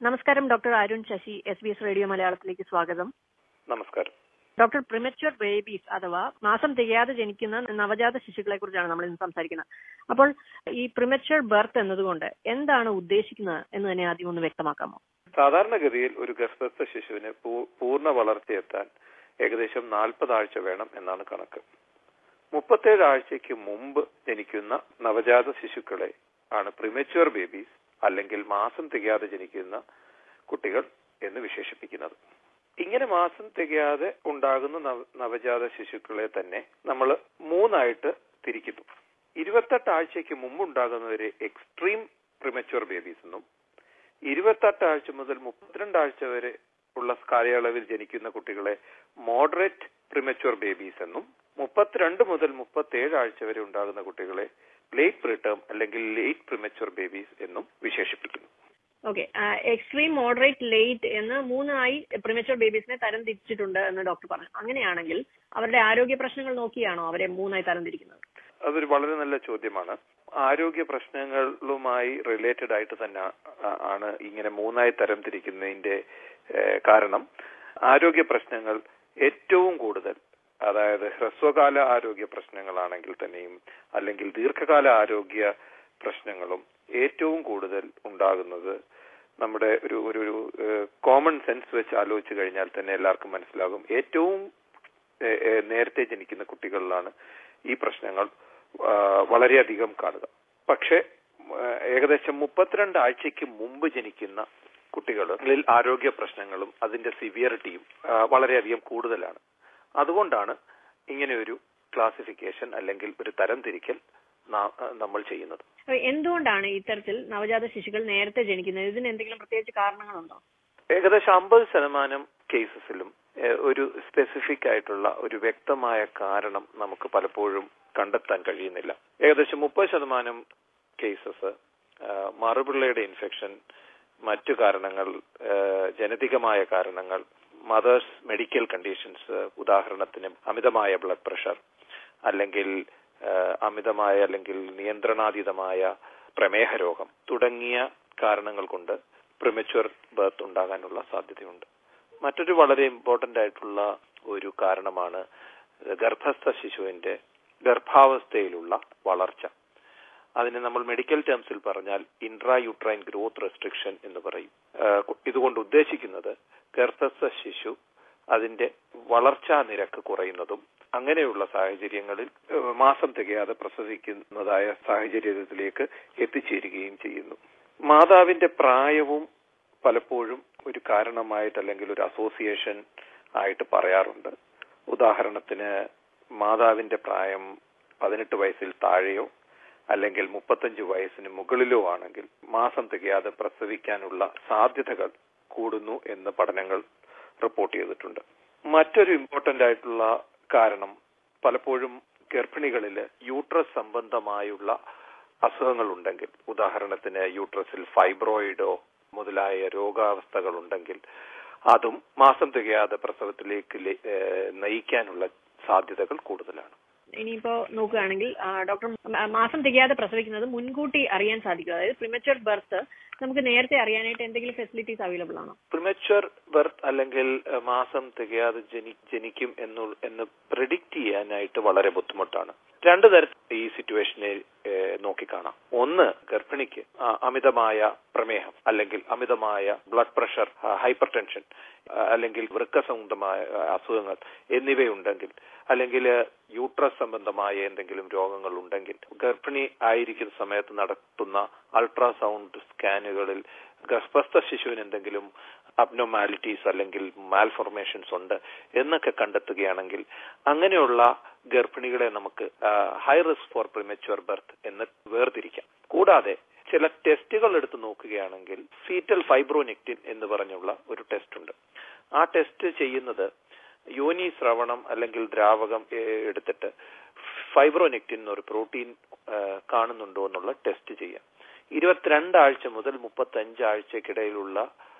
നമസ്കാരം doctor Arun Sasi S B S radio മലയാളത്തിലേക്ക് സ്വാഗതം നമസ്കാരം ഡോക്ടർ പ്രിമച്വർ ബേബീസ് അഥവാ മാസം തികയാതെ ജനിക്കുന്ന നവജാത ശിശുക്കളെ കുറിച്ചാണ് നമ്മൾ ഇന്ന് സംസാരിക്കുന്നത് അപ്പോൾ ഈ പ്രിമച്വർ ബർത്ത് എന്നതുകൊണ്ട് എന്താണ് ഉദ്ദേശിക്കുന്നത് എന്ന് തന്നെ ആദ്യം ഒന്ന് വ്യക്തമാക്കാമോ സാധാരണഗതിയിൽ ഒരു ഗർഭസ്ഥ ശിശുവിന് പൂ- പൂർണ്ണ വളർച്ചയെത്താൻ ഏകദേശം നാൽപ്പത് ആഴ്ച വേണം എന്നാണ് കണക്ക് മുപ്പത്തേഴ് ആഴ്ചയ്ക്ക് മുമ്പ് ജനിക്കുന്ന നവജാത ശിശുക്കളെ ആണ് പ്രിമച്വർ ബേബീസ് അല്ലെങ്കിൽ മാസം തികയാതെ ജനിക്കുന്ന കുട്ടികൾ എന്ന് വിശേഷിപ്പിക്കുന്നത് ഇങ്ങനെ മാസം തികയാതെ ഉണ്ടാകുന്ന നവ- നവജാത ശിശുക്കളെ തന്നെ നമ്മൾ മൂന്നായിട്ട് തിരിക്കുന്നു ഇരുപത്തെട്ട് ആഴ്ചയ്ക്ക് മുമ്പ് ഉണ്ടാകുന്നവരെ എക്സ്ട്രീം പ്രിമച്വർ ബേബീസ് എന്നും ഇരുപത്തെട്ട് ആഴ്ച മുതൽ മുപ്പത്തിരണ്ട് ആഴ്ച വരെ ഉള്ള കാലയളവിൽ ജനിക്കുന്ന കുട്ടികളെ മോഡറേറ്റ് പ്രിമച്വർ ബേബീസ് എന്നും മുപ്പത്തിരണ്ട് മുതൽ മുപ്പത്തിയേഴ് ആഴ്ച വരെ ഉണ്ടാകുന്ന കുട്ടികളെ ലേറ്റ് പ്രിട്ടേം അല്ലെങ്കിൽ ലേറ്റ് പ്രിമച്വർ ബേബീസ് എന്നും വിശേഷിപ്പിക്കുന്നു ഓക്കെ എക്സ്ട്രീം മോഡറേറ്റ് ലേറ്റ് എന്ന് മൂന്നായി പ്രിമച്വർ ബേബീസിനെ തരം തിരിച്ചിട്ടുണ്ട് എന്ന് ഡോക്ടർ പറഞ്ഞു അങ്ങനെയാണെങ്കിൽ അവരുടെ ആരോഗ്യ പ്രശ്നങ്ങൾ നോക്കിയാണോ അവരെ മൂന്നായി തരം തിരിക്കുന്നത് അതൊരു വളരെ നല്ല ചോദ്യമാണ് ആരോഗ്യ പ്രശ്നങ്ങളുമായി റിലേറ്റഡ് ആയിട്ട് തന്നെ ആ- ആണ് ഇങ്ങനെ മൂന്നായി തരം തിരിക്കുന്നതിന്റെ ഏഹ്, കാരണം ആരോഗ്യ പ്രശ്നങ്ങൾ ഏറ്റവും കൂടുതൽ അതായത് ഹ്രസ്വകാല ആരോഗ്യ പ്രശ്നങ്ങളാണെങ്കിൽ തന്നെയും അല്ലെങ്കിൽ ദീർഘകാല ആരോഗ്യ പ്രശ്നങ്ങളും ഏറ്റവും കൂടുതൽ ഉണ്ടാകുന്നത് നമ്മുടെ ഒരു ഒരു ഒരു കോമൺ സെൻസ് വെച്ച് ആലോചിച്ച് കഴിഞ്ഞാൽ തന്നെ എല്ലാവർക്കും മനസ്സിലാകും ഏറ്റവും ഏഹ്, ഏഹ്, നേരത്തെ ജനിക്കുന്ന കുട്ടികളിലാണ് ഈ പ്രശ്നങ്ങൾ ആ, വളരെയധികം കാണുക പക്ഷേ ആ, ഏകദേശം മുപ്പത്തിരണ്ട് ആഴ്ചയ്ക്ക് മുമ്പ് ജനിക്കുന്ന കുട്ടികളിൽ ആരോഗ്യ പ്രശ്നങ്ങളും അതിന്റെ സിവിയറിറ്റിയും ആ, വളരെയധികം കൂടുതലാണ് അതുകൊണ്ടാണ് ഇങ്ങനെ ഒരു ക്ലാസിഫിക്കേഷൻ അല്ലെങ്കിൽ ഒരു തരം തിരിക്കൽ നാ- ആ, നമ്മൾ ചെയ്യുന്നത് അപ്പൊ എന്തുകൊണ്ടാണ് ഇത്തരത്തിൽ നവജാത ശിശുക്കൾ നേരത്തെ ജനിക്കുന്നത് ഇതിന് എന്തെങ്കിലും പ്രത്യേകിച്ച് കാരണങ്ങളുണ്ടോ ഏകദേശം അമ്പത് ശതമാനം കേസസിലും ഏഹ്, ഒരു സ്പെസിഫിക് ആയിട്ടുള്ള ഒരു വ്യക്തമായ കാരണം നമുക്ക് പലപ്പോഴും കണ്ടെത്താൻ കഴിയുന്നില്ല ഏകദേശം മുപ്പത് ശതമാനം കേസസ് മറുപിള്ളയുടെ ഇൻഫെക്ഷൻ മറ്റു കാരണങ്ങൾ ഏഹ്, ജനിതകമായ കാരണങ്ങൾ മദേഴ്സ് മെഡിക്കൽ കണ്ടീഷൻസ് ഉദാഹരണത്തിന് അമിതമായ ബ്ലഡ് പ്രഷർ അല്ലെങ്കിൽ ഏഹ്, അമിതമായ അല്ലെങ്കിൽ നിയന്ത്രണാതീതമായ പ്രമേഹ രോഗം തുടങ്ങിയ കാരണങ്ങൾ കൊണ്ട് പ്രിമച്വർ ബർത്ത് ഉണ്ടാകാനുള്ള സാധ്യതയുണ്ട് മറ്റൊരു വളരെ ഇമ്പോർട്ടന്റ് ആയിട്ടുള്ള ഒരു കാരണമാണ് ഗർഭസ്ഥ ശിശുവിന്റെ ഗർഭാവസ്ഥയിലുള്ള വളർച്ച അതിന് നമ്മൾ മെഡിക്കൽ ടേംസിൽ പറഞ്ഞാൽ ഇൻട്രായുട്രൈൻ ഗ്രോത്ത് റെസ്ട്രിക്ഷൻ എന്ന് പറയും ആഹ് ഇതുകൊണ്ട് ഉദ്ദേശിക്കുന്നത് ഗർഭസ്ഥ ശിശു അതിന്റെ വളർച്ചാ നിരക്ക് കുറയുന്നതും അങ്ങനെയുള്ള സാഹചര്യങ്ങളിൽ ഏഹ് മാസം തികയാതെ പ്രസവിക്കുന്നതായ സാഹചര്യത്തിലേക്ക് എത്തിച്ചേരുകയും ചെയ്യുന്നു മാതാവിന്റെ പ്രായവും പലപ്പോഴും ഒരു കാരണമായിട്ട് അല്ലെങ്കിൽ ഒരു അസോസിയേഷൻ ആയിട്ട് പറയാറുണ്ട് ഉദാഹരണത്തിന് മാതാവിന്റെ പ്രായം പതിനെട്ട് വയസ്സിൽ താഴെയോ അല്ലെങ്കിൽ മുപ്പത്തഞ്ച് വയസ്സിന് മുകളിലോ ആണെങ്കിൽ മാസം തികയാതെ പ്രസവിക്കാനുള്ള സാധ്യതകൾ കൂടുന്നു എന്ന് പഠനങ്ങൾ റിപ്പോർട്ട് ചെയ്തിട്ടുണ്ട് മറ്റൊരു ഇമ്പോർട്ടന്റ് ആയിട്ടുള്ള കാരണം പലപ്പോഴും ഗർഭിണികളിൽ യൂട്രസ് സംബന്ധമായുള്ള അസുഖങ്ങൾ ഉണ്ടെങ്കിൽ ഉദാഹരണത്തിന് യൂട്രസിൽ ഫൈബ്രോയിഡോ മുതലായ രോഗാവസ്ഥകൾ ഉണ്ടെങ്കിൽ അതും മാസം തികയാതെ പ്രസവത്തിലേക്ക് ലെ- ഏഹ് നയിക്കാനുള്ള സാധ്യതകൾ കൂടുതലാണ് ഇനിയിപ്പോ നോക്കുകയാണെങ്കിൽ ആ, ഡോക്ടർ മ- മാസം തികയാതെ പ്രസവിക്കുന്നത് മുൻകൂട്ടി അറിയാൻ സാധിക്കും അതായത് പ്രിമച്വർ ബർത്ത് നമുക്ക് നേരത്തെ അറിയാനായിട്ട് എന്തെങ്കിലും ഫെസിലിറ്റീസ് അവൈലബിൾ ആണോ പ്രിമച്വർ ബർത്ത് അല്ലെങ്കിൽ ഏഹ്, മാസം തികയാതെ ജനി ജനിക്കും എന്നു എന്ന് പ്രിഡിക്റ്റ് ചെയ്യാനായിട്ട് വളരെ ബുദ്ധിമുട്ടാണ് രണ്ടു തരത്തിൽ ഈ സിറ്റുവേഷനെ ഏഹ്, നോക്കിക്കാണാം ഒന്ന് ഗർഭിണിക്ക് ആ, അമിതമായ പ്രമേഹം അല്ലെങ്കിൽ അമിതമായ ബ്ലഡ് പ്രഷർ ഹൈപ്പർ ടെൻഷൻ അല്ലെങ്കിൽ വൃക്ക സംബന്ധമായ ആ, അസുഖങ്ങൾ എന്നിവയുണ്ടെങ്കിൽ അല്ലെങ്കിൽ യൂട്രസ് സംബന്ധമായ എന്തെങ്കിലും രോഗങ്ങൾ ഉണ്ടെങ്കിൽ ഗർഭിണി ആയിരിക്കുന്ന സമയത്ത് നടത്തുന്ന അൾട്രാസൗണ്ട് സ്കാനുകളിൽ ഗർഭസ്ഥ ശിശുവിന് എന്തെങ്കിലും അബ്നോമാലിറ്റീസ് അല്ലെങ്കിൽ മാൽഫോർമേഷൻസ് ഉണ്ട് എന്നൊക്കെ കണ്ടെത്തുകയാണെങ്കിൽ അങ്ങനെയുള്ള ഗർഭിണികളെ നമുക്ക് high risk for premature birth എന്ന് വേർതിരിക്കാം കൂടാതെ ചില ടെസ്റ്റുകൾ എടുത്ത് നോക്കുകയാണെങ്കിൽ ഫീറ്റൽ ഫൈബ്രോനെക്റ്റിൻ എന്ന് പറഞ്ഞുള്ള ഒരു ടെസ്റ്റ് ഉണ്ട് ആ ടെസ്റ്റ് ചെയ്യുന്നത് യോനി ശ്രവണം അല്ലെങ്കിൽ ദ്രാവകം ഏഹ്, എടുത്തിട്ട് ഫൈബ്രോനെക്റ്റിൻ എന്നൊരു പ്രോട്ടീൻ ഏഹ്, കാണുന്നുണ്ടോ എന്നുള്ള ടെസ്റ്റ് ചെയ്യാം ഇരുപത്തിരണ്ട് ആഴ്ച മുതൽ മുപ്പത്തഞ്ച് ആഴ്ചക്കിടയിലുള്ള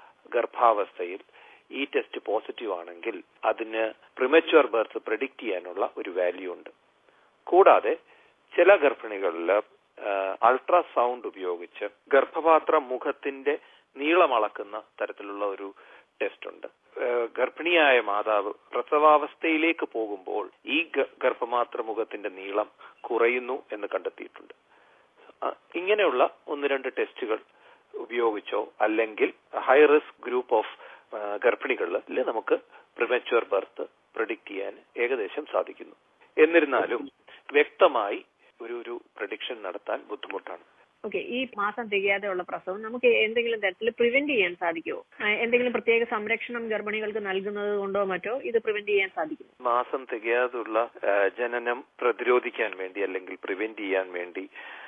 ഗർഭാവസ്ഥയിൽ ഈ ടെസ്റ്റ് പോസിറ്റീവ് ആണെങ്കിൽ അതിന് പ്രിമച്വർ ബർത്ത് പ്രെഡിക്റ്റ് ചെയ്യാനുള്ള ഒരു വാല്യൂ ഉണ്ട് കൂടാതെ ചില ഗർഭിണികളിൽ അൾട്രാസൗണ്ട് ഉപയോഗിച്ച് ഗർഭപാത്ര മുഖത്തിന്റെ നീളം അളക്കുന്ന തരത്തിലുള്ള ഒരു ടെസ്റ്റ് ഉണ്ട് ഏഹ് ഗർഭിണിയായ മാതാവ് പ്രസവാവസ്ഥയിലേക്ക് പോകുമ്പോൾ ഈ ഗ- ഗർഭമാത്ര മുഖത്തിന്റെ നീളം കുറയുന്നു എന്ന് കണ്ടെത്തിയിട്ടുണ്ട് അഹ് ഇങ്ങനെയുള്ള ഒന്ന് രണ്ട് ടെസ്റ്റുകൾ ഉപയോഗിച്ചോ അല്ലെങ്കിൽ ഹൈ റിസ്ക് ഗ്രൂപ്പ് ഓഫ് ഗർഭിണികളിൽ നമുക്ക് പ്രിമച്വർ ബർത്ത് പ്രഡിക്റ്റ് ചെയ്യാൻ ഏകദേശം സാധിക്കുന്നു എന്നിരുന്നാലും വ്യക്തമായി ഒരു ഒരു പ്രഡിക്ഷൻ നടത്താൻ ബുദ്ധിമുട്ടാണ് ഓക്കെ ഈ മാസം തികയാതെയുള്ള പ്രസവം നമുക്ക് എന്തെങ്കിലും തരത്തിൽ പ്രിവെന്റ് ചെയ്യാൻ സാധിക്കുമോ ആ, എന്തെങ്കിലും പ്രത്യേക സംരക്ഷണം ഗർഭിണികൾക്ക് നൽകുന്നത് കൊണ്ടോ മറ്റോ ഇത് പ്രിവെന്റ് ചെയ്യാൻ സാധിക്കുമോ മാസം തികയാതുള്ള ആ, ജനനം പ്രതിരോധിക്കാൻ വേണ്ടി അല്ലെങ്കിൽ പ്രിവെന്റ് ചെയ്യാൻ വേണ്ടി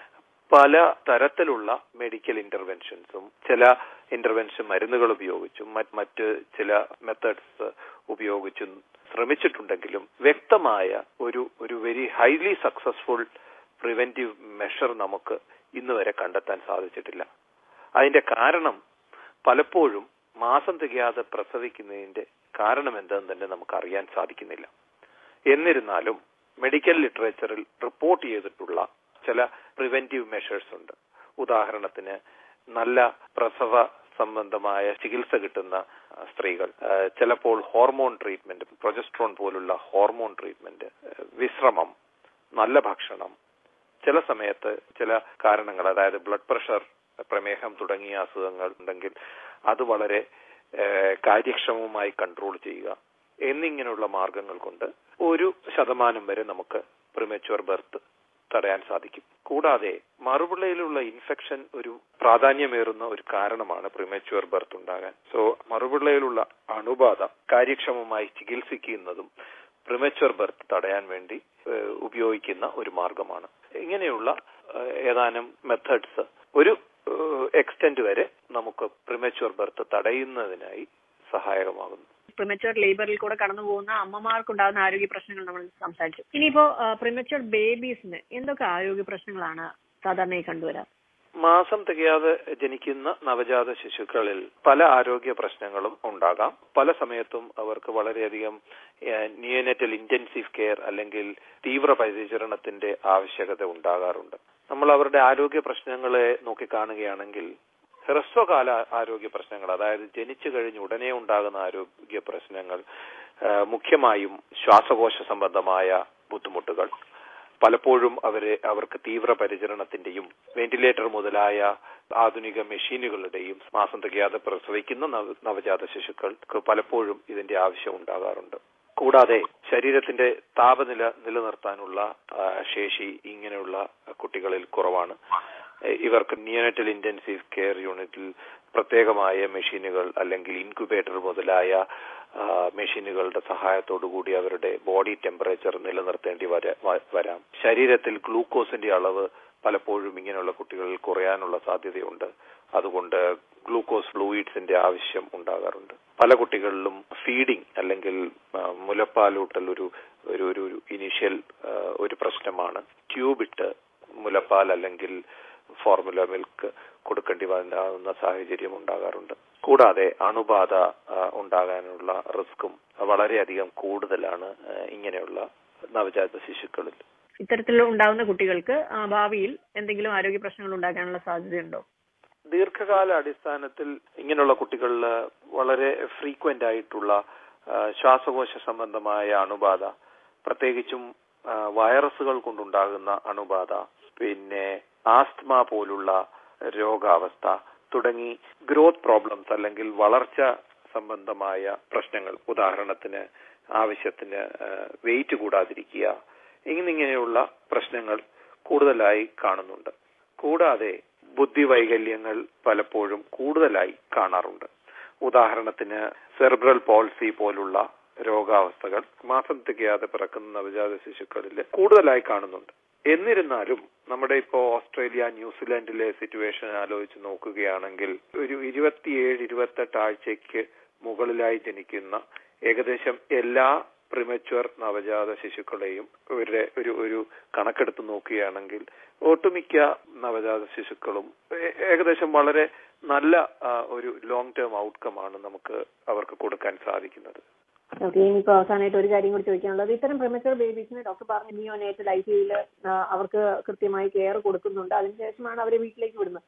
പല തരത്തിലുള്ള മെഡിക്കൽ ഇന്റർവെൻഷൻസും ചില ഇന്റർവെൻഷൻ മരുന്നുകൾ ഉപയോഗിച്ചും മറ്റ് മറ്റ് ചില മെത്തേഡ്സ് ഉപയോഗിച്ചും ശ്രമിച്ചിട്ടുണ്ടെങ്കിലും വ്യക്തമായ ഒരു ഒരു very highly successful preventive measure നമുക്ക് ഇന്ന് വരെ കണ്ടെത്താൻ സാധിച്ചിട്ടില്ല അതിന്റെ കാരണം പലപ്പോഴും മാസം തികയാതെ പ്രസവിക്കുന്നതിന്റെ കാരണം എന്തെന്ന് തന്നെ നമുക്ക് അറിയാൻ സാധിക്കുന്നില്ല എന്നിരുന്നാലും മെഡിക്കൽ ലിറ്ററേച്ചറിൽ റിപ്പോർട്ട് ചെയ്തിട്ടുള്ള ചില പ്രിവെന്റീവ് മെഷേഴ്സ് ഉണ്ട് ഉദാഹരണത്തിന് നല്ല പ്രസവ സംബന്ധമായ ചികിത്സ കിട്ടുന്ന ആ, സ്ത്രീകൾ ആ, ചിലപ്പോൾ ഹോർമോൺ ട്രീറ്റ്മെന്റ് പ്രൊജസ്ട്രോൺ പോലുള്ള ഹോർമോൺ ട്രീറ്റ്മെന്റ് ആ, വിശ്രമം നല്ല ഭക്ഷണം ചില സമയത്ത് ചില കാരണങ്ങൾ അതായത് ബ്ലഡ് പ്രഷർ പ്രമേഹം തുടങ്ങിയ അസുഖങ്ങൾ ഉണ്ടെങ്കിൽ അത് വളരെ ഏഹ്, കാര്യക്ഷമമായി കൺട്രോൾ ചെയ്യുക എന്നിങ്ങനെയുള്ള മാർഗങ്ങൾ കൊണ്ട് ഒരു ശതമാനം വരെ നമുക്ക് പ്രിമച്വർ ബർത്ത് തടയാൻ സാധിക്കും കൂടാതെ മറുപിള്ളയിലുള്ള ഇൻഫെക്ഷൻ ഒരു പ്രാധാന്യമേറുന്ന ഒരു കാരണമാണ് പ്രിമച്വർ ബർത്ത് ഉണ്ടാകാൻ സോ മറുപിള്ളയിലുള്ള അണുബാധ കാര്യക്ഷമമായി ചികിത്സിക്കുന്നതും പ്രിമച്വർ ബർത്ത് തടയാൻ വേണ്ടി ഏഹ്, ഉപയോഗിക്കുന്ന ഒരു മാർഗമാണ് ഇങ്ങനെയുള്ള ഏഹ്, ഏതാനും മെത്തേഡ്സ് ഒരു എക്സ്റ്റെന്റ് വരെ നമുക്ക് പ്രിമച്വർ ബർത്ത് തടയുന്നതിനായി സഹായകമാകുന്നു പ്രിമച്വർ ലേബറിൽ കൂടെ കടന്നു പോകുന്ന അമ്മമാർക്കുണ്ടാകുന്ന ആരോഗ്യ പ്രശ്നങ്ങൾ നമ്മൾ സംസാരിച്ചു ഇനിയിപ്പോ പ്രിമച്വർ ബേബീസിന് എന്തൊക്കെ ആരോഗ്യ പ്രശ്നങ്ങളാണ് സാധാരണയായി കണ്ടുവരാറ് മാസം തികയാതെ ജനിക്കുന്ന നവജാത ശിശുക്കളിൽ പല ആരോഗ്യ പ്രശ്നങ്ങളും ഉണ്ടാകാം പല സമയത്തും അവർക്ക് വളരെയധികം നിയോനെറ്റൽ ഇന്റൻസീവ് കെയർ അല്ലെങ്കിൽ തീവ്ര പരിചരണത്തിന്റെ ആവശ്യകത ഉണ്ടാകാറുണ്ട് നമ്മൾ അവരുടെ ആരോഗ്യ പ്രശ്നങ്ങളെ നോക്കിക്കാണുകയാണെങ്കിൽ ഹ്രസ്വകാല ആരോഗ്യ പ്രശ്നങ്ങൾ അതായത് ജനിച്ചു കഴിഞ്ഞ് ഉടനെ ഉണ്ടാകുന്ന ആരോഗ്യ പ്രശ്നങ്ങൾ ആ, മുഖ്യമായും ശ്വാസകോശ സംബന്ധമായ ബുദ്ധിമുട്ടുകൾ പലപ്പോഴും അവരെ അവർക്ക് തീവ്ര പരിചരണത്തിന്റെയും വെന്റിലേറ്റർ മുതലായ ആധുനിക മെഷീനുകളുടെയും മാസം തികയാതെ പ്രസവിക്കുന്ന നവ- നവജാത ശിശുക്കൾക്ക് പലപ്പോഴും ഇതിന്റെ ആവശ്യം ഉണ്ടാകാറുണ്ട് കൂടാതെ ശരീരത്തിന്റെ താപനില നിലനിർത്താനുള്ള ആ, ശേഷി ഇങ്ങനെയുള്ള കുട്ടികളിൽ കുറവാണ് എ- ഇവർക്ക് നിയോനെറ്റൽ ഇന്റൻസീവ് കെയർ യൂണിറ്റിൽ പ്രത്യേകമായ മെഷീനുകൾ അല്ലെങ്കിൽ ഇൻക്യുബേറ്റർ മുതലായ ആ, മെഷീനുകളുടെ സഹായത്തോടു കൂടി അവരുടെ ബോഡി ടെമ്പറേച്ചർ നിലനിർത്തേണ്ടി വര- വ- വരാം ശരീരത്തിൽ ഗ്ലൂക്കോസിന്റെ അളവ് പലപ്പോഴും ഇങ്ങനെയുള്ള കുട്ടികളിൽ കുറയാനുള്ള സാധ്യതയുണ്ട് അതുകൊണ്ട് ഗ്ലൂക്കോസ് ഫ്ലൂയിഡ്സിന്റെ ആവശ്യം ഉണ്ടാകാറുണ്ട് പല കുട്ടികളിലും ഫീഡിംഗ് അല്ലെങ്കിൽ ആ, മുലപ്പാലൂട്ടൽ ഒരു ഒരു ഒരു ഇനീഷ്യൽ ഒരു പ്രശ്നമാണ് ട്യൂബിട്ട് മുലപ്പാൽ അല്ലെങ്കിൽ ഫോർമുല മിൽക്ക് കൊടുക്കേണ്ടി വരാവുന്ന സാഹചര്യം ഉണ്ടാകാറുണ്ട് കൂടാതെ അണുബാധ ആ, ഉണ്ടാകാനുള്ള റിസ്ക്കും വളരെയധികം കൂടുതലാണ് ആ, ഇങ്ങനെയുള്ള നവജാത ശിശുക്കളിൽ ഇത്തരത്തിൽ ഉണ്ടാകുന്ന കുട്ടികൾക്ക് ആ, ഭാവിയിൽ എന്തെങ്കിലും ആരോഗ്യ പ്രശ്നങ്ങൾ ഉണ്ടാകാനുള്ള സാധ്യതയുണ്ടോ ദീർഘകാല അടിസ്ഥാനത്തിൽ ഇങ്ങനെയുള്ള കുട്ടികളിൽ വളരെ ഫ്രീക്വന്റ് ആയിട്ടുള്ള ആ, ശ്വാസകോശ സംബന്ധമായ അണുബാധ പ്രത്യേകിച്ചും ആ, വൈറസുകൾ കൊണ്ടുണ്ടാകുന്ന അണുബാധ പിന്നെ ആസ്ത്മ പോലുള്ള രോഗാവസ്ഥ തുടങ്ങി ഗ്രോത്ത് പ്രോബ്ലംസ് അല്ലെങ്കിൽ വളർച്ച സംബന്ധമായ പ്രശ്നങ്ങൾ ഉദാഹരണത്തിന് ആവശ്യത്തിന് വെയിറ്റ് കൂടാതിരിക്കുക എന്നിങ്ങനെയുള്ള പ്രശ്നങ്ങൾ കൂടുതലായി കാണുന്നുണ്ട് കൂടാതെ ബുദ്ധി വൈകല്യങ്ങൾ പലപ്പോഴും കൂടുതലായി കാണാറുണ്ട് ഉദാഹരണത്തിന് സെർബ്രൽ പോൾസി പോലുള്ള രോഗാവസ്ഥകൾ മാസം തികയാതെ പിറക്കുന്ന നവജാത ശിശുക്കളിൽ കൂടുതലായി കാണുന്നുണ്ട് എന്നിരുന്നാലും നമ്മുടെ ഇപ്പോ ഓസ്ട്രേലിയ ന്യൂസിലാൻഡിലെ സിറ്റുവേഷൻ ആലോചിച്ച് നോക്കുകയാണെങ്കിൽ ഒരു ഇരുപത്തിയേഴ് ഇരുപത്തെട്ട് ആഴ്ചയ്ക്ക് മുകളിലായി ജനിക്കുന്ന ഏകദേശം എല്ലാ പ്രിമച്വർ നവജാത ശിശുക്കളെയും ഇവരുടെ ഒരു ഒരു കണക്കെടുത്ത് നോക്കുകയാണെങ്കിൽ ഒട്ടുമിക്ക നവജാത ശിശുക്കളും ഏ- ഏകദേശം വളരെ നല്ല ആ, ഒരു ലോങ് ടേം ഔട്ട്കം ആണ് നമുക്ക് അവർക്ക് കൊടുക്കാൻ സാധിക്കുന്നത് ഓക്കെ ഇനിയിപ്പോ അവസാനമായിട്ട് ഒരു കാര്യം കൂടി ചോദിക്കാനുള്ളത് ഇത്തരം പ്രിമച്ചർ ബേബീസിന് ഡോക്ടർ പറഞ്ഞു നിയോനേറ്റൽ ഐ സിയിൽ അവർക്ക് കൃത്യമായി കെയർ കൊടുക്കുന്നുണ്ട് അതിനുശേഷമാണ് അവരെ വീട്ടിലേക്ക് വിടുന്നത്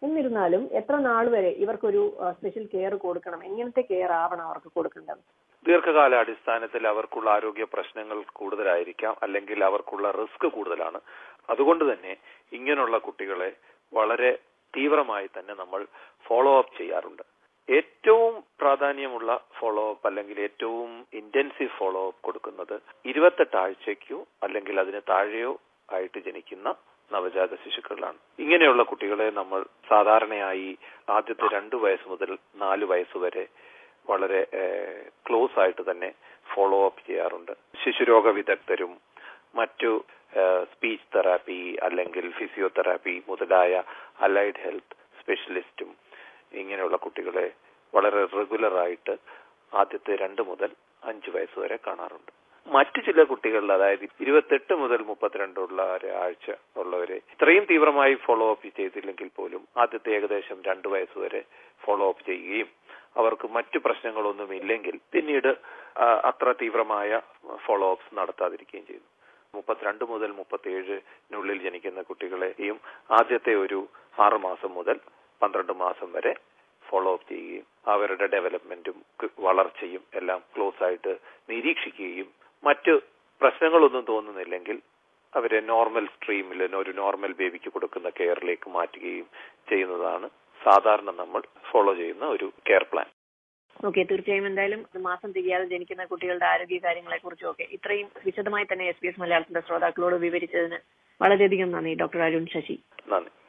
എന്നിരുന്നാലും എത്ര നാൾ വരെ ഇവർക്കൊരു സ്പെഷ്യൽ കെയർ കൊടുക്കണം എങ്ങനത്തെ കെയർ ആവണം അവർക്ക് കൊടുക്കേണ്ടത് ദീർഘകാല അടിസ്ഥാനത്തിൽ അവർക്കുള്ള ആരോഗ്യ പ്രശ്നങ്ങൾ കൂടുതലായിരിക്കാം അല്ലെങ്കിൽ അവർക്കുള്ള റിസ്ക് കൂടുതലാണ് അതുകൊണ്ട് തന്നെ ഇങ്ങനെയുള്ള കുട്ടികളെ വളരെ തീവ്രമായി തന്നെ നമ്മൾ ഫോളോ അപ്പ് ചെയ്യാറുണ്ട് ഏറ്റവും പ്രാധാന്യമുള്ള ഫോളോ അപ്പ് അല്ലെങ്കിൽ ഏറ്റവും ഇന്റൻസീവ് ഫോളോ അപ്പ് കൊടുക്കുന്നത് ഇരുപത്തെട്ട് ആഴ്ചയ്ക്കോ അല്ലെങ്കിൽ അതിന് താഴെയോ ആയിട്ട് ജനിക്കുന്ന നവജാത ശിശുക്കളിലാണ് ഇങ്ങനെയുള്ള കുട്ടികളെ നമ്മൾ സാധാരണയായി ആദ്യത്തെ രണ്ടു വയസ്സ് മുതൽ നാല് വയസ്സ് വരെ വളരെ ക്ലോസ് ആയിട്ട് തന്നെ ഫോളോ അപ്പ് ചെയ്യാറുണ്ട് ശിശുരോഗ വിദഗ്ധരും മറ്റു സ്പീച്ച് തെറാപ്പി അല്ലെങ്കിൽ ഫിസിയോതെറാപ്പി മുതലായ അലൈഡ് ഹെൽത്ത് സ്പെഷ്യലിസ്റ്റും ഇങ്ങനെയുള്ള കുട്ടികളെ വളരെ റെഗുലർ ആയിട്ട് ആദ്യത്തെ രണ്ട് മുതൽ അഞ്ച് വയസ്സ് വരെ കാണാറുണ്ട് മറ്റു ചില കുട്ടികളിൽ അതായത് ഇരുപത്തെട്ട് മുതൽ മുപ്പത്തിരണ്ടുള്ള ആഴ്ച ഉള്ളവരെ ഇത്രയും തീവ്രമായി ഫോളോ അപ്പ് ചെയ്തില്ലെങ്കിൽ പോലും ആദ്യത്തെ ഏകദേശം രണ്ട് വയസ്സ് വരെ ഫോളോ അപ്പ് ചെയ്യുകയും അവർക്ക് മറ്റു പ്രശ്നങ്ങളൊന്നും ഇല്ലെങ്കിൽ പിന്നീട് അത്ര തീവ്രമായ ഫോളോ അപ്സ് നടത്താതിരിക്കുകയും ചെയ്യുന്നു മുപ്പത്തിരണ്ട് മുതൽ മുപ്പത്തിയേഴിനുള്ളിൽ ജനിക്കുന്ന കുട്ടികളെയും ആദ്യത്തെ ഒരു ആറ് മാസം മുതൽ പന്ത്രണ്ട് മാസം വരെ ഫോളോ അപ്പ് ചെയ്യുകയും അവരുടെ ഡെവലപ്മെന്റും വളർച്ചയും എല്ലാം ക്ലോസ് ആയിട്ട് നിരീക്ഷിക്കുകയും മറ്റ് പ്രശ്നങ്ങളൊന്നും തോന്നുന്നില്ലെങ്കിൽ അവരെ നോർമൽ സ്ട്രീമിൽ ഒരു നോർമൽ ബേബിക്ക് കൊടുക്കുന്ന കെയറിലേക്ക് മാറ്റുകയും ചെയ്യുന്നതാണ് സാധാരണ നമ്മൾ ഫോളോ ചെയ്യുന്ന ഒരു കെയർ പ്ലാൻ ഓക്കെ തീർച്ചയായും എന്തായാലും മാസം തികയാതെ ജനിക്കുന്ന കുട്ടികളുടെ ആരോഗ്യ കാര്യങ്ങളെ കുറിച്ചും ഒക്കെ ഇത്രയും വിശദമായി തന്നെ എസ് ബി എസ് മലയാളത്തിന്റെ ശ്രോതാക്കളോട് വിവരിച്ചതിന് വളരെയധികം നന്ദി ഡോക്ടർ അരുൺ ശശി നന്ദി